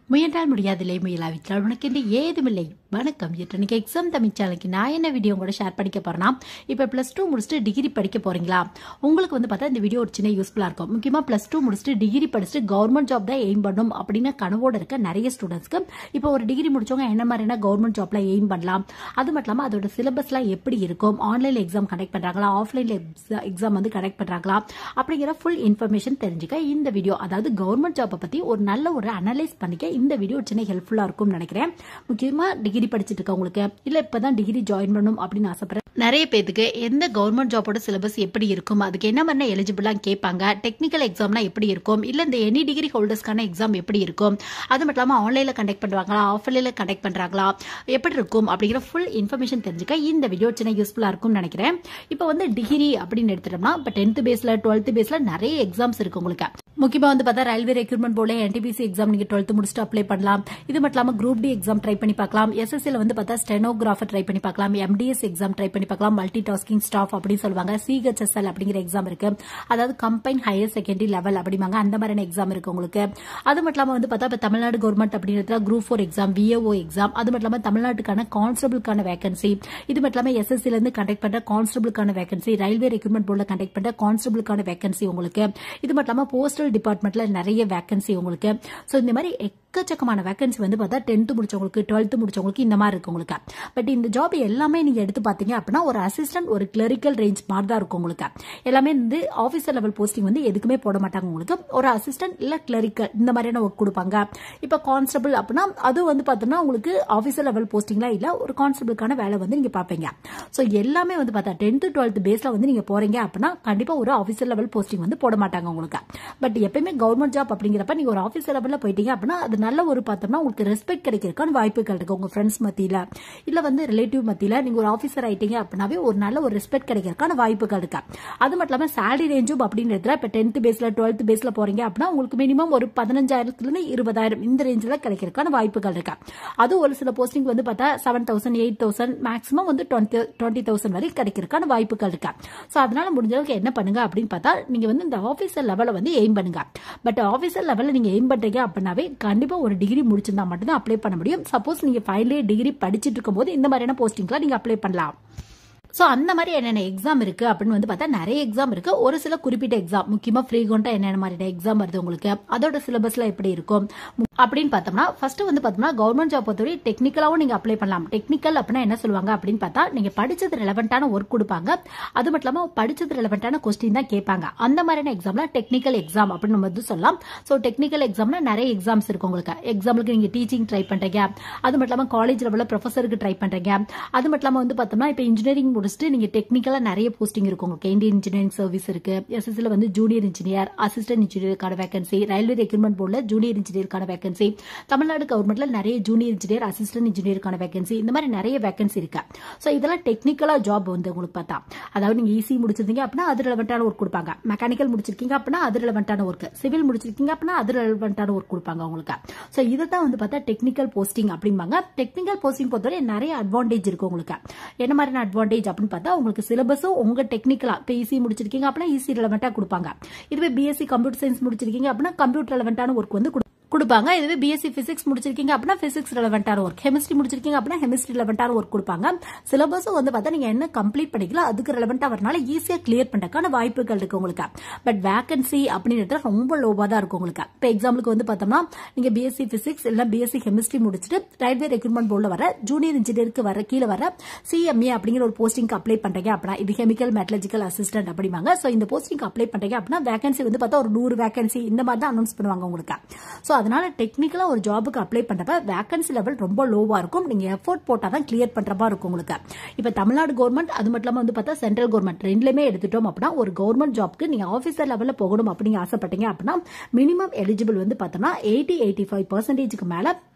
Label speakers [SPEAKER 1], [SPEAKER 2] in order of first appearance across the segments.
[SPEAKER 1] முயன்றால் முடியாதில்லை முயலாவிட்டால் உனக்கென்று ஏதுமில்லை வணக்கம் இன்றைக்கு எக்ஸாம் தமிழ் சேனலுக்கு நான் என்ன வீடியோ கூட ஷேர் படிக்க போறேன்னா இப்போ ப்ளஸ் டூ முடிச்சுட்டு டிகிரி படிக்க போறீங்களா உங்களுக்கு வந்து பார்த்தா இந்த வீடியோ ஒரு சின்ன யூஸ்ஃபுல்லாக இருக்கும் முக்கியமாக ப்ளஸ் டூ முடிச்சுட்டு டிகிரி படிச்சுட்டு கவர்மெண்ட் ஜாப் தான் எய்ம் பண்ணணும் அப்படின்னு கனவோட இருக்க நிறைய ஸ்டூடெண்ட்ஸ்க்கு இப்போ ஒரு டிகிரி முடிச்சவங்க என்ன மாதிரியான கவர்மெண்ட் ஜாப்ல எய்ம் பண்ணலாம் அது மட்டும் இல்லாமல் அதோட சிலபஸ்லாம் எப்படி இருக்கும் ஆன்லைன்ல எக்ஸாம் கனெக்ட் பண்றாங்களா ஆஃப்லைன்ல எக்ஸாம் வந்து கனெக்ட் பண்றாங்களா அப்படிங்கிற ஃபுல் இன்ஃபர்மேஷன் தெரிஞ்சுக்க இந்த வீடியோ அதாவது கவர்மெண்ட் ஜாப்பை பத்தி ஒரு நல்ல ஒரு அனலைஸ் பண்ணிக்க இந்த வீடியோ ஒரு சின்ன ஹெல்ப்ஃபுல்லா இருக்கும்னு நினைக்கிறேன் முக்கியமா டிகிரி படிச்சுட்டு இருக்கவங்களுக்கு இல்ல இப்பதான் டிகிரி ஜாயின் பண்ணணும் அப்படின்னு ஆசைப்படுறேன் நிறைய பேத்துக்கு எந்த கவர்மெண்ட் ஜாபோட சிலபஸ் எப்படி இருக்கும் அதுக்கு என்ன மாதிரி எலிஜிபிளா கேட்பாங்க டெக்னிக்கல் எக்ஸாம்னா எப்படி இருக்கும் இல்ல இந்த எனி டிகிரி ஹோல்டர்ஸ்க்கான எக்ஸாம் எப்படி இருக்கும் அது மட்டும் இல்லாம ஆன்லைன்ல கண்டக்ட் பண்றாங்களா ஆஃப்லைன்ல கண்டக்ட் பண்றாங்களா எப்படி இருக்கும் அப்படிங்கிற ஃபுல் இன்ஃபர்மேஷன் தெரிஞ்சுக்க இந்த வீடியோ சின்ன யூஸ்ஃபுல்லா இருக்கும்னு நினைக்கிறேன் இப்போ வந்து டிகிரி அப்படின்னு எடுத்துட்டோம்னா இப்போ டென்த் பேஸ்ல டுவெல்த் பேஸ்ல நிறைய எக்ஸாம்ஸ் இருக்கு உங்களுக்கு முக்கியமா வந்து பார்த்தா railway recruitment board NTPC exam நீங்க டுவெல்த் முடிச்சுட்டு அப்ளை பண்ணலாம் இது மட்டும் இல்லாம குரூப் டி எக்ஸாம் ட்ரை பண்ணி பார்க்கலாம் எஸ்எஸ்சில வந்து பார்த்தா ஸ்டெனோகிராஃபர் ட்ரை பண்ணி பார்க்கலாம் எம்டிஎஸ் எக்ஸாம் ட்ரை பண்ணி பார்க்கலாம் மல்டி டாஸ்கிங் ஸ்டாஃப் அப்படின்னு சொல்லுவாங்க சிஹெச்எஸ்எல் அப்படிங்கிற எக்ஸாம் இருக்கு அதாவது கம்பைன் ஹையர் செகண்டரி லெவல் அப்படிம்பாங்க அந்த மாதிரியான எக்ஸாம் இருக்கு உங்களுக்கு அது மட்டும் இல்லாம வந்து பார்த்தா இப்போ தமிழ்நாடு கவர்மெண்ட் அப்படிங்கிறதுல group four exam VAO exam அது மட்டும் இல்லாம தமிழ்நாட்டுக்கான கான்ஸ்டபிளுக்கான வேகன்சி இது மட்டும் இல்லாம எஸ்எஸ்சில இருந்து கண்டக்ட் பண்ற கான்ஸ்டபிளுக்கான வேகன்சி ரயில்வே ரெக்ரூட்மெண்ட் போர்டில் கண்டக்ட் பண்ற கான்ஸ்டபிளுக்கான வேகன்சி உங்களுக்கு இது மட்டும் இல்லாம போஸ்டல் டிபார்ட்மெண்ட்ல நிறைய வேகன்சி உங்களுக்கு ஸோ இந்த மாதிரி எக்கச்சக்கமான வேகன்சி வந்து பார்த்தா டென்த்து முடிச்சவங்களுக்கு டுவெல்த்து முடிச்சவங்களுக்கு இந்த மாதிரி இருக்கு உங்களுக்கு பட் இந்த ஜாப் எல்லாமே நீங்க எடுத்து பார்த்தீங்க அப்படின்னா ஒரு அசிஸ்டன்ட் ஒரு கிளரிக்கல் ரேஞ்ச் மாதிரி தான் இருக்கும் உங்களுக்கு எல்லாமே வந்து ஆஃபீஸர் லெவல் போஸ்டிங் வந்து எதுக்குமே போட மாட்டாங்க உங்களுக்கு ஒரு அசிஸ்டன்ட் இல்ல கிளரிக்கல் இந்த மாதிரியான ஒர்க் கொடுப்பாங்க இப்போ கான்ஸ்டபிள் அப்படின்னா அது வந்து பார்த்தோம்னா உங்களுக்கு ஆஃபீஸர் லெவல் போஸ்டிங்லாம் இல்ல ஒரு கான்ஸ்டபிளுக்கான வேலை வந்து நீங்க பார்ப்பீங்க ஸோ எல்லாமே வந்து பார்த்தா டென்த்து டுவெல்த் பேஸ்ல வந்து நீங்க போறீங்க அப்படின்னா கண்டிப்பா ஒரு ஆஃபீஸர் லெவல் போஸ்டிங் வந்து போட மாட்டாங்க உங்களுக்கு பட் எப்பயுமே கவர்மெண்ட் ஜாப் அப்படிங்கிறப்ப நீங்க ஒரு ஆஃபீஸர் லெவலில் போயிட்டீங்க அப்படின்னா அது நல்ல ஒரு பார்த்தோம்னா உங்களுக்கு ரெஸ்பெக்ட் கிடைக்கிறதுக்கான வாய்ப்புகள் இருக்கு உங்க ஃப்ரெண்ட்ஸ் மத்தியில இல்ல வந்து ரிலேட்டிவ் மத்தியில நீங்க ஒரு ஆஃபீஸர் ஆயிட்டீங்க அப்படின்னாவே ஒரு நல்ல ஒரு ரெஸ்பெக்ட் கிடைக்கிறதுக்கான வாய்ப்புகள் இருக்கு அது மட்டும் இல்லாம சேலரி ரேஞ்சும் அப்படின்றதுல இப்ப டென்த் பேஸ்ல டுவெல்த் பேஸ்ல போறீங்க அப்படின்னா உங்களுக்கு மினிமம் ஒரு பதினஞ்சாயிரத்துல இருந்து இருபதாயிரம் இந்த ரேஞ்சில் கிடைக்கிறதுக்கான வாய்ப்புகள் இருக்கு அது ஒரு சில போஸ்டிங் வந்து பார்த்தா seven thousand eight thousand maximum வந்து டுவெண்ட்டி டுவெண்ட்டி தௌசண்ட் வரை கிடைக்கிறதுக்கான வாய்ப்புகள் இருக்கு ஸோ அதனால முடிஞ்ச அளவுக்கு என்ன பண்ணுங்க அப்படின்னு பார்த்தா நீங்க வந்து இந்த ஆஃபீஸர் லெவலை வந்து எய்ம் பண்ணுங்க பட் ஆஃபீஸர் லெவலில் நீங்க எய்ம் பண்றீங்க அப்படின்னாவே கண்டிப்பா ஒரு டிகிரி முடிச்சிருந்தா மட்டும்தான் அப்ளை பண்ண முடியும் சப்போஸ் நீங்க ஃபைனல் இயர் டிகிரி படிச்சிட்டு இருக்கும்போது இந்த மாதிரியான போஸ்டிங்லாம் நீங்க அப்ளை பண்ணலாம் ஸோ அந்த மாதிரி என்னென்ன எக்ஸாம் இருக்கு அப்படின்னு வந்து பார்த்தா நிறைய எக்ஸாம் இருக்கு ஒரு சில குறிப்பிட்ட எக்ஸாம் முக்கியமா ஃப்ரீகொண்டா என்னென்ன மாதிரியான எக்ஸாம் வருது உங்களுக்கு அதோட சிலபஸ்ல எப்படி இருக்கும் அப்படின்னு பார்த்தோம்னா ஃபர்ஸ்ட் வந்து பார்த்தோம்னா கவர்மெண்ட் ஜாப் பொறுத்தவரை டெக்னிக்கலாவும் நீங்க அப்ளை பண்ணலாம் டெக்னிக்கல் அப்படின்னா என்ன சொல்லுவாங்க அப்படின்னு பார்த்தா நீங்க படிச்சது ரெலவெண்டான ஒர்க் கொடுப்பாங்க அது மட்டும் இல்லாம படிச்சது ரெலவெண்டான கொஸ்டின் தான் கேட்பாங்க அந்த மாதிரியான எக்ஸாம்ல டெக்னிக்கல் எக்ஸாம் அப்படின்னு நம்ம வந்து சொல்லலாம் ஸோ டெக்னிக்கல் எக்ஸாம்ல நிறைய எக்ஸாம்ஸ் இருக்கு உங்களுக்கு எக்ஸாம்பிளுக்கு நீங்க டீச்சிங் ட்ரை பண்றீங்க அது மட்டும் இல்லாம காலேஜ் லெவலில் ப்ரொஃபஸருக்கு ட்ரை பண்றீங்க அது மட்டும் இல்லாம வந்து பார்த்தோம்னா இப்போ இன்ஜினியரிங் முடிச்சுட்டு நீங்க டெக்னிக்கலா நிறைய போஸ்டிங் இருக்கு உங்களுக்கு இந்தியன் இன்ஜினியரிங் சர்வீஸ் இருக்கு எஸ்எஸ்சில வந்து ஜூனியர் இன்ஜினியர் அசிஸ்டன்ட் இன்ஜினியருக்கான வேகன்சி ரயில்வே ரெக்ரூட்மெண்ட் போர்டில் ஜூனியர் இன்ஜினியருக்கான வேகன்சி தமிழ்நாடு கவர்மெண்ட்ல நிறைய ஜூனியர் இன்ஜினியர் அசிஸ்டன்ட் இன்ஜினியருக்கான வேகன்சி இந்த மாதிரி நிறைய வேகன்சி இருக்கு ஸோ இதெல்லாம் டெக்னிக்கலா ஜாப் வந்து உங்களுக்கு பார்த்தா அதாவது நீங்க ஈஸி முடிச்சிருந்தீங்க அப்படின்னா அது ரெலவெண்டான ஒர்க் கொடுப்பாங்க மெக்கானிக்கல் முடிச்சிருக்கீங்க அப்படின்னா அது ரெலவெண்டான ஒர்க் சிவில் முடிச்சிருக்கீங்க அப்படின்னா அது ரெலவெண்டான ஒர்க் கொடுப்பாங்க உங்களுக்கு ஸோ இதை தான் வந்து பார்த்தா டெக்னிக்கல் போஸ்டிங் அப்படிம்பாங்க டெக்னிக்கல் போஸ்டிங் பொறுத்தவரை நிறைய அட்வான்டேஜ் இருக்கு உங்களுக்கு என்ன மாதிரியான அட்வான்டேஜ் அப்படின்னு பார்த்தா உங்களுக்கு சிலபஸும் உங்க டெக்னிக்கலா இப்போ ஈஸி முடிச்சிருக்கீங்க அப்படின்னா ஈஸி ரெலவெண்டா கொடுப்பாங்க இதுவே பிஎஸ்சி கம்ப்யூட்டர் சயின்ஸ் முடிச்சிருக்கீங்க அப்படின்னா கம்ப்யூட்டர் ரெலவெண்டான ஒர்க் வந்து கொடுப்பாங்க இதுவே பிஎஸ்சி பிசிக்ஸ் முடிச்சிருக்கீங்க அப்படின்னா பிசிக்ஸ் ரெலவெண்டான ஒர்க் கெமிஸ்ட்ரி முடிச்சிருக்கீங்க அப்படின்னா கெமிஸ்ட்ரி ரெலவெண்டான ஒர்க் கொடுப்பாங்க சிலபஸும் வந்து பார்த்தா நீங்க என்ன கம்ப்ளீட் பண்ணிக்கலாம் அதுக்கு ரெலவெண்டா வரனால ஈஸியா கிளியர் பண்றதுக்கான வாய்ப்புகள் இருக்கு உங்களுக்கு பட் வேகன்சி அப்படின்றது ரொம்ப லோவா தான் இருக்கும் உங்களுக்கு இப்போ எக்ஸாம்பிளுக்கு வந்து பார்த்தோம்னா நீங்க பிஎஸ்சி பிசிக்ஸ் இல்ல பிஎஸ்சி கெமிஸ்ட்ரி முடிச்சுட்டு ரயில்வே ரெக்ரூட்மெண்ட் போர்டில் வர ஜூனியர் இன்ஜினியருக்கு வர கீழே வர சிஎம்ஏ அப்படிங்கிற ஒரு போஸ்டிங்க்கு அப்ளை பண்றீங்க அப்படின்னா இது கெமிக்கல் மெட்டலஜிக்கல் அசிஸ்டன்ட் அப்படிம்பாங்க ஸோ இந்த போஸ்டிங் அப்ளை பண்றீங்க அப்படின்னா வேகன்சி வந்து பார்த்தா ஒரு நூறு வேகன்சி இந்த மாதிரி தான் அனௌன்ஸ் பண்ணுவாங்க உங்களுக்கு ஸோ அதனால டெக்னிக்கலா ஒரு ஜாபுக்கு அப்ளை பண்றப்ப வேகன்சி லெவல் ரொம்ப லோவா இருக்கும் நீங்க எஃபோர்ட் போட்டா தான் கிளியர் பண்ற மாதிரி இருக்கும் உங்களுக்கு இப்ப தமிழ்நாடு கவர்மெண்ட் அது மட்டும் இல்லாம வந்து பார்த்தா சென்ட்ரல் கவர்மெண்ட் ரெண்டுலயுமே எடுத்துட்டோம் அப்படின்னா ஒரு கவர்மெண்ட் ஜாப்க்கு நீங்க ஆஃபீஸர் லெவல்ல போகணும் அப்படிங்க ஆசைப்பட்டீங்க அப்படின்னா மினிமம் எலிஜிபிள் வந்து பார்த்தோம்னா எயிட்டி எயிட்டி ஃபைவ் பர்சன்டேஜ்க்கு மேல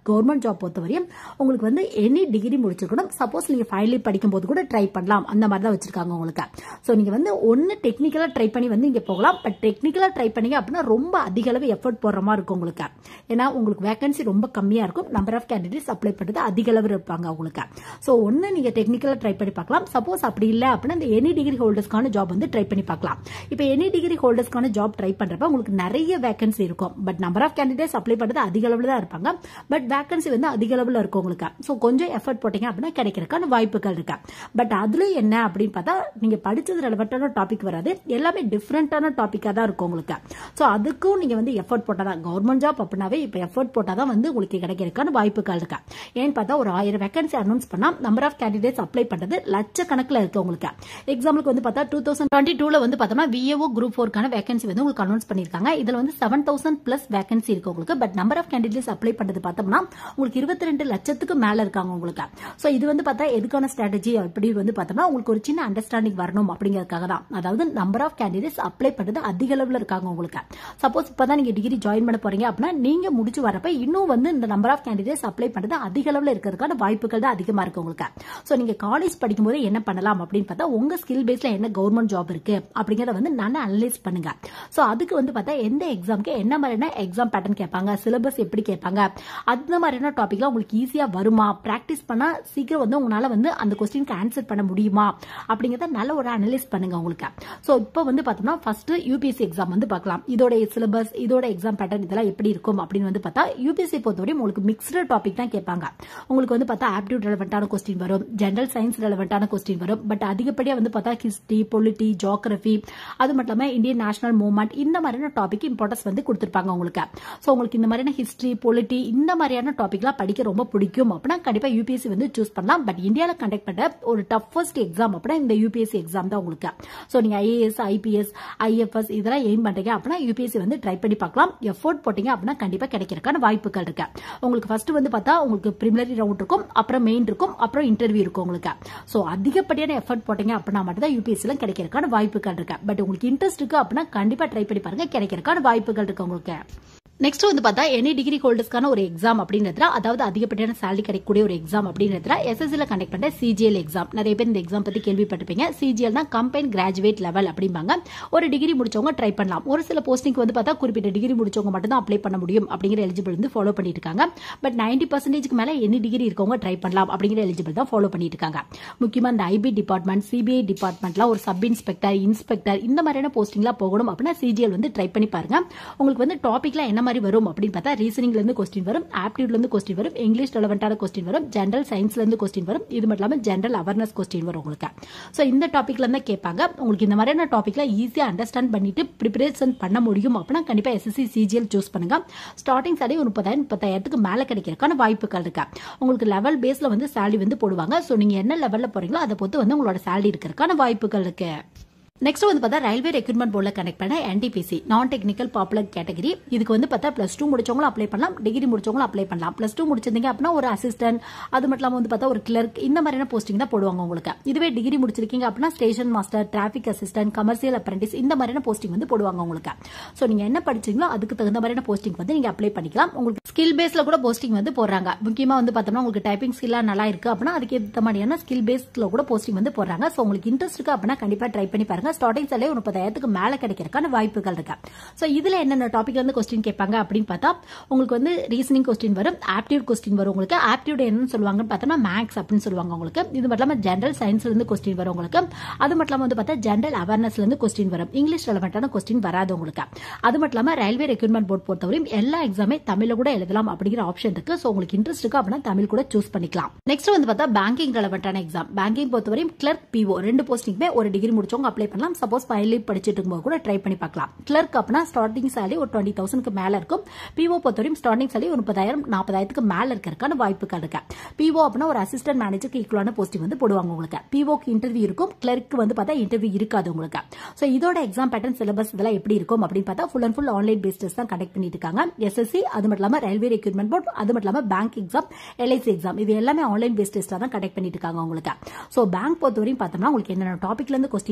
[SPEAKER 1] கவர்மெண்ட் ஜாப் பொறுத்தவரையும் உங்களுக்கு வந்து எனி டிகிரி முடிச்சிருக்கணும் சப்போஸ் நீங்க ஃபைனலி படிக்கும்போது கூட ட்ரை பண்ணலாம் அந்த மாதிரி தான் வச்சிருக்காங்க உங்களுக்கு ஸோ நீங்க வந்து ஒன்னு டெக்னிக்கலா ட்ரை பண்ணி வந்து இங்க போகலாம் பட் டெக்னிக்கலா ட்ரை பண்ணீங்க அப்படின்னா ரொம்ப அதிக அளவு எஃபர்ட் போடுற மாதிரி இருக்கும் உங்களுக்கு ஏன்னா உங்களுக்கு வேகன்சி ரொம்ப கம்மியா இருக்கும் நம்பர் ஆஃப் கேண்டிடேட்ஸ் அப்ளை பண்ணுறது அதிக அளவு இருப்பாங்க உங்களுக்கு ஸோ ஒன்னு நீங்க டெக்னிக்கலா ட்ரை பண்ணி பார்க்கலாம் சப்போஸ் அப்படி இல்லை அப்படின்னா இந்த எனி டிகிரி ஹோல்டர்ஸ்க்கான ஜாப் வந்து ட்ரை பண்ணி பார்க்கலாம் இப்போ எனி டிகிரி ஹோல்டர்ஸ்க்கான ஜாப் ட்ரை பண்றப்ப உங்களுக்கு நிறைய வேகன்சி இருக்கும் but number of candidates apply பண்ணுறது அதிக அளவில் தான் இருப்பாங்க பட் வேகன்சி வந்து அதிக அளவில் இருக்கும் உங்களுக்கு ஸோ கொஞ்சம் எஃபர்ட் போட்டீங்க அப்படின்னா கிடைக்கிறதுக்கான வாய்ப்புகள் இருக்கு பட் அதுல என்ன அப்படின்னு பார்த்தா நீங்க படிச்சது ரெலவெண்டான டாபிக் வராது எல்லாமே டிஃப்ரெண்டான டாபிக்காக தான் இருக்கும் உங்களுக்கு ஸோ அதுக்கும் நீங்க வந்து எஃபர்ட் போட்டால் தான் கவர்மெண்ட் ஜாப் அப்படின்னாவே இப்போ எஃபர்ட் போட்டால் தான் வந்து உங்களுக்கு கிடைக்கிறதுக்கான வாய்ப்புகள் இருக்கு ஏன்னு பார்த்தா ஒரு ஆயிரம் வேகன்சி அனௌன்ஸ் பண்ணா நம்பர் ஆஃப் கேண்டிடேட்ஸ் அப்ளை பண்றது லட்சக்கணக்கில் இருக்கு உங்களுக்கு எக்ஸாம்பிளுக்கு வந்து பார்த்தா டூ தௌசண்ட் டுவெண்ட்டி டூல வந்து பார்த்தோம்னா விஏஓ குரூப் ஃபோர்க்கான வேகன்சி வந்து உங்களுக்கு அனௌன்ஸ் பண்ணிருக்காங்க இதுல வந்து செவன் தௌசண்ட் பிளஸ் வேகன்சி இருக்கு உங்களுக்கு but number of candidates apply பண்றது பார்த்தோம்னா உங்களுக்கு இருபத்தி ரெண்டு லட்சத்துக்கு மேல இருக்காங்க உங்களுக்கு ஸோ இது வந்து பார்த்தா எதுக்கான ஸ்ட்ராட்டஜி அப்படி வந்து பார்த்தோம்னா உங்களுக்கு ஒரு சின்ன அண்டர்ஸ்டாண்டிங் வரணும் அப்படிங்கிறதுக்காக தான் அதாவது நம்பர் ஆஃப் கேண்டிடேட்ஸ் அப்ளை பண்றது அதிக அளவில் இருக்காங்க உங்களுக்கு சப்போஸ் இப்பதான் நீங்க டிகிரி ஜாயின் பண்ண போறீங்க அப்படின்னா நீங்க முடிச்சு வரப்ப இன்னும் வந்து இந்த நம்பர் ஆஃப் கேண்டிடேட்ஸ் அப்ளை பண்றது அதிக அளவில் இருக்கிறதுக்கான வாய்ப்புகள் தான் அதிகமா இருக்கு உங்களுக்கு ஸோ நீங்க காலேஜ் படிக்கும்போது என்ன பண்ணலாம் அப்படின்னு பார்த்தா உங்க ஸ்கில் பேஸ்ல என்ன கவர்மெண்ட் ஜாப் இருக்கு அப்படிங்கறத வந்து நான் அனலைஸ் பண்ணுங்க ஸோ அதுக்கு வந்து பார்த்தா எந்த எக்ஸாம்க்கு என்ன மாதிரியான எக்ஸாம் பேட்டர்ன் கேட்பாங்க சிலபஸ் எப்படி கேட்பாங்க அந்த மாதிரியான டாபிக்லாம் உங்களுக்கு ஈஸியா வருமா பிராக்டிஸ் பண்ணா சீக்கிரம் வந்து உங்களால வந்து அந்த கொஸ்டினுக்கு ஆன்சர் பண்ண முடியுமா அப்படிங்கறத நல்ல ஒரு அனலைஸ் பண்ணுங்க உங்களுக்கு ஸோ இப்போ வந்து பார்த்தோம்னா ஃபர்ஸ்ட் யூபிஎஸ்சி எக்ஸாம் வந்து பார்க்கலாம் இதோட சிலபஸ் இதோட எக்ஸாம் பேட்டர்ன் இதெல்லாம் எப்படி இருக்கும் அப்படின்னு வந்து பார்த்தா யூபிஎஸ்சி பொறுத்தவரையும் உங்களுக்கு மிக்ஸ்டு டாபிக் தான் கேட்பாங்க உங்களுக்கு வந்து பார்த்தா ஆப்டியூட் ரெலவெண்டான கொஸ்டின் வரும் ஜென்ரல் சயின்ஸ் ரெலவெண்டான கொஸ்டின் வரும் பட் அதிகப்படியாக வந்து பார்த்தா ஹிஸ்டரி பொலிட்டி ஜியோகிரபி அது மட்டும் இல்லாமல் இந்தியன் நேஷனல் மூவ்மெண்ட் இந்த மாதிரியான டாபிக் இம்பார்ட்டன்ஸ் வந்து கொடுத்துருப்பாங்க உங்களுக்கு ஸோ உங்களுக்கு இந்த மாதிரியான ஹிஸ்டரி பொலிட்டி இந்த மாதிரியான டாபிக்லாம் படிக்க ரொம்ப பிடிக்கும் அப்படின்னா கண்டிப்பாக யூபிஎஸ்சி வந்து சூஸ் பண்ணலாம் பட் இந்தியாவில் கண்டக்ட் பண்ண ஒரு டஃபஸ்ட் எக்ஸாம் அப்படின்னா இந்த யூபிஎஸ்சி எக்ஸாம் தான் உங்களுக்கு ஸோ நீங்கள் ஐஏஎஸ் ஐபிஎஸ் ஐஎஃப்எஸ் இதெல்லாம் எய்ம் பண்ணுறீங்க அப்படின்னா யூபிஎஸ்சி வந்து ட்ரை பண்ணி பார்க்கலாம் எஃபோர்ட் போட்டீங்க அப்படின்னா கண்டிப்பாக கிடைக்கிறதுக்கான வாய்ப்புகள் இருக்கு உங்களுக்கு ஃபர்ஸ்ட் வந்து பார்த்தா உங்களுக்கு ப்ரிமிலரி ரவுண்ட் இருக்கும் அப்புறம் மெயின் இருக்கும் அப்புறம் இன்டர்வியூ இருக்கும் உங்களுக்கு ஸோ அதிகப்படியான எஃபர்ட் போட்டீங்க அப்படின்னா மட்டும் தான் யூபிஎஸ்சியில் கிடைக்கிறதுக்கான வாய்ப்புகள் இருக்கு பட் உங்களுக்கு இன்ட்ரெஸ்ட் இருக்கு அப்படின்னா கண்டிப்பாக ட்ரை பண்ணி பாருங்க கிடைக்கிறதுக்கான வாய்ப்புகள் இருக்கு உங்களுக்கு நெக்ஸ்ட் வந்து பார்த்தா எனி டிகிரி ஹோல்டர்ஸ்க்கான ஒரு எக்ஸாம் அப்படின்றதுல அதாவது அதிகப்படியான சேலரி கிடைக்கக்கூடிய ஒரு எக்ஸாம் அப்படின்றதுல எஸ்எஸ்சியில் கண்டக்ட் பண்ண சிஜிஎல் எக்ஸாம் நிறைய பேர் இந்த எக்ஸாம் பத்தி கேள்விப்பட்டிருப்பீங்க சிஜிஎல்னா கம்பைன் கிராஜுவேட் லெவல் அப்படிம்பாங்க ஒரு டிகிரி முடிச்சவங்க ட்ரை பண்ணலாம் ஒரு சில போஸ்டிங் வந்து பார்த்தா குறிப்பிட்ட டிகிரி முடிச்சவங்க மட்டும் தான் அப்ளை பண்ண முடியும் அப்படிங்கிற எலிஜிபிள் வந்து ஃபாலோ பண்ணிட்டு இருக்காங்க பட் நைன்டி பர்சன்டேஜ்க்கு மேல எனி டிகிரி இருக்கவங்க ட்ரை பண்ணலாம் அப்படிங்கிற எலிஜிபிள் தான் ஃபாலோ பண்ணிட்டு இருக்காங்க முக்கியமா இந்த ஐபி டிபார்ட்மெண்ட் சிபிஐ டிபார்ட்மெண்ட்லாம் ஒரு சப் இன்ஸ்பெக்டர் இன்ஸ்பெக்டர் இந்த மாதிரியான போஸ்டிங்லாம் போகணும் அப்படின்னா சிஜிஎல் வந்து ட்ரை பண்ணி பாருங்க உங்களுக்கு வந்து டாபிக்லாம் என்ன மாதிரி வரும் அப்படின்னு பார்த்தா ரீசனிங்ல இருந்து கொஸ்டின் வரும் ஆப்டியூட்ல இருந்து கொஸ்டின் வரும் இங்கிலீஷ் ரெலவெண்டான கொஸ்டின் வரும் ஜென்ரல் சயின்ஸ்ல இருந்து கொஸ்டின் வரும் இது மட்டும் இல்லாமல் ஜென்ரல் அவேர்னஸ் கொஸ்டின் வரும் உங்களுக்கு ஸோ இந்த டாபிக்ல இருந்து கேட்பாங்க உங்களுக்கு இந்த மாதிரியான டாபிக்ல ஈஸியாக அண்டர்ஸ்டாண்ட் பண்ணிட்டு ப்ரிப்பரேஷன் பண்ண முடியும் அப்படின்னா கண்டிப்பாக எஸ்எஸ்சி சிஜிஎல் சூஸ் பண்ணுங்க ஸ்டார்டிங் சாலரி ஒரு முப்பதாயிரம் முப்பத்தாயிரத்துக்கு மேலே கிடைக்கிறதுக்கான வாய்ப்புகள் இருக்கு உங்களுக்கு லெவல் பேஸ்ல வந்து சேலரி வந்து போடுவாங்க ஸோ நீங்க என்ன லெவல்ல போறீங்களோ அதை பொறுத்து வந்து உங்களோட சேலரி இருக்கிறதுக்கான வாய்ப்புகள் இருக்கு நெக்ஸ்ட் வந்து பார்த்தா ரயில்வே ரெக்ரூட்மெண்ட் போர்டில் கனெக்ட் பண்ண NTPC non technical popular category இதுக்கு வந்து பார்த்தா ப்ளஸ் டூ முடிச்சவங்களும் அப்ளை பண்ணலாம் டிகிரி முடிச்சவங்களும் அப்ளை பண்ணலாம் ப்ளஸ் டூ முடிச்சிருந்தீங்க அப்படின்னா ஒரு அசிஸ்டன்ட் அது மட்டும் இல்லாமல் வந்து பார்த்தா ஒரு கிளர்க் இந்த மாதிரியான போஸ்டிங் தான் போடுவாங்க உங்களுக்கு இதுவே டிகிரி முடிச்சிருக்கீங்க அப்படின்னா station master traffic assistant commercial apprentice இந்த மாதிரியான போஸ்டிங் வந்து போடுவாங்க உங்களுக்கு ஸோ நீங்க என்ன படிச்சீங்களோ அதுக்கு தகுந்த மாதிரியான போஸ்டிங் வந்து நீங்க அப்ளை பண்ணிக்கலாம் உங்களுக்கு ஸ்கில் பேஸ்ல கூட போஸ்டிங் வந்து போடுறாங்க முக்கியமா வந்து பார்த்தோம்னா உங்களுக்கு டைப்பிங் ஸ்கில்லாம் நல்லா இருக்கு அப்படின்னா அதுக்கு ஏற்ற மாதிரியான ஸ்கில் பேஸ்ல கூட போஸ்டிங் வந்து போடுறாங்க ஸோ உங்களுக்கு இன்ட்ரெஸ்ட் இருக்கு அப்படின்னா கண்டிப்பா ட்ரை பண்ணி பாருங்க ஸ்டார்டிங் சாலே ஒரு முப்பதாயிரத்துக்கு மேல கிடைக்கிறதுக்கான வாய்ப்புகள் இருக்கு ஸோ இதுல என்னென்ன டாபிக்ல இருந்து கொஸ்டின் கேட்பாங்க அப்படின்னு பார்த்தா உங்களுக்கு வந்து ரீசனிங் கொஸ்டின் வரும் ஆப்டியூட் கொஸ்டின் வரும் உங்களுக்கு ஆப்டியூட் என்னன்னு சொல்லுவாங்கன்னு பார்த்தோம்னா மேக்ஸ் அப்படின்னு சொல்லுவாங்க உங்களுக்கு இது மட்டும் இல்லாமல் ஜென்ரல் சயின்ஸ்ல இருந்து கொஸ்டின் வரும் உங்களுக்கு அது மட்டும் இல்லாமல் வந்து பார்த்தா ஜென்ரல் அவேர்னஸ்ல இருந்து கொஸ்டின் வரும் இங்கிலீஷ் ரெலவெண்டான கொஸ்டின் வராது உங்களுக்கு அது மட்டும் இல்லாமல் ரயில்வே ரெக்ரூட்மெண்ட் போர்ட் பொறுத்தவரையும் எல்லா எக்ஸாமே தமிழ்ல கூட எழுதலாம் அப்படிங்கிற ஆப்ஷன் இருக்கு ஸோ உங்களுக்கு இன்ட்ரெஸ்ட் இருக்கு அப்படின்னா தமிழ் கூட சூஸ் பண்ணிக்கலாம் நெக்ஸ்ட் வந்து பார்த்தா பேங்கிங் ரெலவெண்டான எக்ஸாம் பேங்கிங் பொறுத்தவரையும் கிளர்க் பிஓ ரெண்டு போஸ்டிங்குமே ஒரு டிகிரி முடிச்சவங்க அப்ளை பண்ணலாம் சப்போஸ் ஃபைனலி படிச்சுட்டு இருக்கும்போது கூட ட்ரை பண்ணி பார்க்கலாம் கிளர்க் அப்படின்னா ஸ்டார்டிங் சேலரி ஒரு டுவெண்ட்டி தௌசண்ட்க்கு மேல இருக்கும் பிஓ பொறுத்தவரையும் ஸ்டார்டிங் சேலரி ஒரு முப்பதாயிரம் நாற்பதாயிரத்துக்கு மேல இருக்கிறதுக்கான வாய்ப்புகள் இருக்கு பிஓ அப்படின்னா ஒரு அசிஸ்டன்ட் மேனேஜருக்கு ஈக்குவலான போஸ்டிங் வந்து போடுவாங்க உங்களுக்கு பிஓக்கு இன்டர்வியூ இருக்கும் கிளர்க்கு வந்து பார்த்தா இன்டர்வியூ இருக்காது உங்களுக்கு ஸோ இதோட எக்ஸாம் பேட்டர்ன் சிலபஸ் இதெல்லாம் எப்படி இருக்கும் அப்படின்னு பார்த்தா ஃபுல் அண்ட் ஃபுல் ஆன்லைன் பேஸ்டஸ் தான் கண்டக்ட் பண்ணிட்டு இருக்காங்க எஸ்எஸ்சி அது மட்டும் இல்லாமல் ரயில்வே ரெக்ரூட்மெண்ட் போர்ட் அது மட்டும் இல்லாமல் பேங்க் எக்ஸாம் எல்ஐசி எக்ஸாம் இது எல்லாமே ஆன்லைன் பேஸ் டெஸ்ட்டாக தான் கண்டக்ட் பண்ணிட்டு இருக்காங்க உங்களுக்கு ஸோ பேங்க் பொறுத்தவரையும் பார்த்தோம்னா உங்களுக்கு என்னென்ன டாபிக்ல இருந்து கொஸ்டின் வரும் அப்படின்னு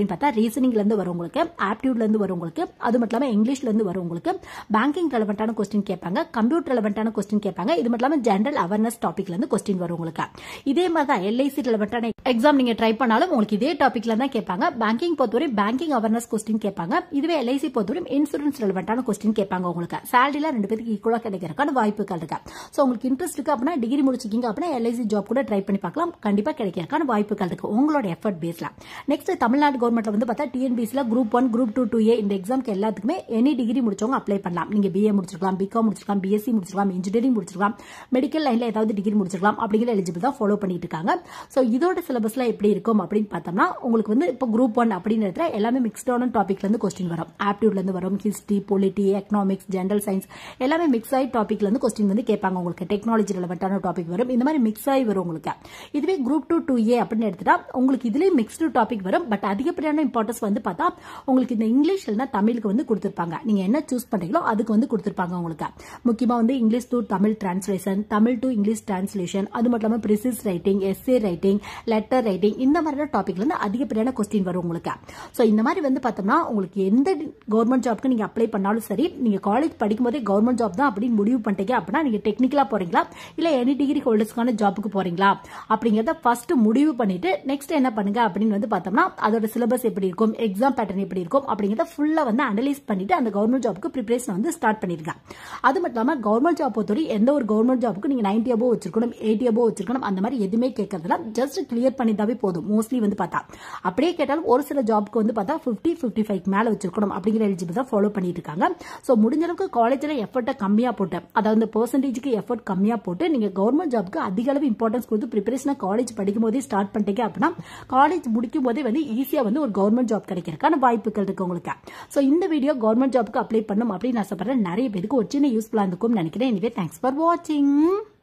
[SPEAKER 1] அப்படின்னு பார்த்தா ரீசனிங்ல இருந்து வரும் உங்களுக்கு ஆப்டியூட்ல இருந்து வரும் உங்களுக்கு அது மட்டும் இல்லாம இங்கிலீஷ்ல இருந்து வரும் உங்களுக்கு பேங்கிங் ரெலவெண்டான கொஸ்டின் கேட்பாங்க கம்ப்யூட்டர் ரெலவெண்டான கொஸ்டின் கேட்பாங்க இது மட்டும் இல்லாம ஜென்ரல் அவேர்னஸ் டாபிக்ல இருந்து கொஸ்டின் வரும் உங்களுக்கு இதே மாதிரி தான் எல்ஐசி ரெலவெண்டான எக்ஸாம் நீங்க ட்ரை பண்ணாலும் உங்களுக்கு இதே டாபிக்ல தான் கேட்பாங்க பேங்கிங் பொறுத்தவரை பேங்கிங் அவேர்னஸ் கொஸ்டின் கேட்பாங்க இதுவே எல்ஐசி பொறுத்தவரை இன்சூரன்ஸ் ரெலவெண்டான கொஸ்டின் கேட்பாங்க உங்களுக்கு சேலரில ரெண்டு பேருக்கு ஈக்குவலா கிடைக்கிறதுக்கான வாய்ப்புகள் இருக்கு ஸோ உங்களுக்கு இன்ட்ரெஸ்ட் இருக்கு அப்படின்னா டிகிரி முடிச்சிருக்கீங்க அப்படின்னா எல்ஐசி ஜாப் கூட ட்ரை பண்ணி பார்க்கலாம் கண்டிப்பா கிடைக்கிறதுக்கான வாய்ப்புகள் இருக்கு உங்களோட எஃபர்ட் பேஸ்ல நெக்ஸ்ட் தமிழ்நாடு கவர்மெண்ட்ல வந்து பார்த்தா டிஎன்பிசில group one group two two A இந்த எக்ஸாம்க்கு எல்லாத்துக்குமே எனி டிகிரி முடிச்சவங்க அப்ளை பண்ணலாம் நீங்க பிஏ முடிச்சிருக்கலாம் பிகாம் முடிச்சிருக்கலாம் பிஎஸ்சி முடிச்சிருக்கலாம் இன்ஜினியரிங் முடிச்சிருக்கலாம் மெடிக்கல் லைன்ல ஏதாவது டிகிரி முடிச்சிருக்கலாம் அப்படிங்கிற எலிஜிபிள் தான் ஃபாலோ பண்ணிட்டு இருக்காங்க ஸோ இதோட சிலபஸ்ல எப்படி இருக்கும் அப்படின்னு பார்த்தோம்னா உங்களுக்கு வந்து இப்போ குரூப் ஒன் அப்படின்னு இடத்துல எல்லாமே மிக்ஸ்டான டாபிக்ல இருந்து கொஸ்டின் வரும் ஆப்டியூட்ல இருந்து வரும் history polity economics general science எல்லாமே மிக்ஸ் ஆகி டாபிக்ல இருந்து கொஸ்டின் வந்து கேட்பாங்க உங்களுக்கு டெக்னாலஜி ரெலவெண்டான டாபிக் வரும் இந்த மாதிரி மிக்ஸ் ஆகி வரும் உங்களுக்கு இதுவே குரூப் டூ டூ ஏ அப்படின்னு எடுத்துட்டா உங்களுக்கு இதுலயும் மிக்ஸ்டு டாபிக் வரும் பட் அதிகப்படியான இம்பார்ட்டன்ஸ் வந்து பார்த்தா உங்களுக்கு இந்த இங்கிலீஷ் இல்லைன்னா தமிழுக்கு வந்து கொடுத்துருப்பாங்க நீங்க என்ன சூஸ் பண்றீங்களோ அதுக்கு வந்து கொடுத்துருப்பாங்க உங்களுக்கு முக்கியமா வந்து English to Tamil translation Tamil to English translation அது மட்டும் இல்லாமல் precis writing essay writing letter writing இந்த மாதிரியான டாபிக்ல இருந்து அதிகப்படியான கொஸ்டின் வரும் உங்களுக்கு ஸோ இந்த மாதிரி வந்து பார்த்தோம்னா உங்களுக்கு எந்த கவர்மெண்ட் ஜாப்க்கு நீங்க அப்ளை பண்ணாலும் சரி நீங்க காலேஜ் படிக்கும் போதே கவர்மெண்ட் ஜாப் தான் அப்படின்னு முடிவு பண்ணிட்டீங்க அப்படின்னா நீங்க டெக்னிக்கலா போறீங்களா இல்ல எனி டிகிரி ஹோல்டர்ஸ்க்கான ஜாப்புக்கு போறீங்களா அப்படிங்கறத ஃபர்ஸ்ட் முடிவு பண்ணிட்டு நெக்ஸ்ட் என்ன பண்ணுங்க அப்படின்னு வந்து பார்த்தோம்னா அதோட சிலபஸ் எப்படி இருக்கும் எக்ஸாம் பேட்டர்ன் எப்படி இருக்கும் அப்படிங்கறத ஃபுல்லா வந்து அனலைஸ் பண்ணிட்டு அந்த கவர்மெண்ட் ஜாப்க்கு ப்ரிப்பரேஷன் வந்து ஸ்டார்ட் பண்ணிருங்க அது மட்டும் இல்லாம கவர்மெண்ட் ஜாப் பொறுத்தவரை எந்த ஒரு கவர்மெண்ட் ஜாப்க்கு நீங்க நைன்டி அபோ வச்சிருக்கணும் எயிட்டி அபோ வச்சிருக்கணும் அந்த மாதிரி எதுவுமே கேட்கறதுல ஜஸ்ட் கிளியர் பண்ணிட்டாவே போதும் மோஸ்ட்லி வந்து பார்த்தா அப்படியே கேட்டாலும் ஒரு சில ஜாப்க்கு வந்து பார்த்தா ஃபிஃப்டி ஃபிஃப்டி ஃபைவ் மேல வச்சிருக்கணும் அப்படிங்கிற எலிஜிபிள் தான் ஃபாலோ பண்ணிட்டு இருக்காங்க ஸோ முடிஞ்ச அளவுக்கு காலேஜில் எஃபர்ட்டை கம்மியாக போட்டு அதாவது இந்த பர்சன்டேஜுக்கு எஃபர்ட் கம்மியாக போட்டு நீங்கள் கவர்மெண்ட் ஜாப்க்கு அதிக அளவு இம்பார்ட்டன்ஸ் கொடுத்து ப்ரிப்பரேஷனாக காலேஜ் படிக்கும் போதே ஸ்டார்ட் பண்ணிட்டீங்க அப்படின்னா காலேஜ் முடிக்கும் போதே வந்து ஈஸியாக வந்து ஒரு கவர்மெண்ட் ஜாப் கிடைக்கிறதுக்கான வாய்ப்புகள் இருக்கு உங்களுக்கு ஸோ இந்த வீடியோ கவர்மெண்ட் ஜாப்க்கு அப்ளை பண்ணும் அப்படின்னு ஆசைப்படுறேன் நிறைய பேருக்கு ஒரு சின்ன யூஸ்ஃபுல்லாக இருக்கும்னு நினைக்கிறேன் எனவே தேங்க்ஸ் ஃபார் வாட்சிங்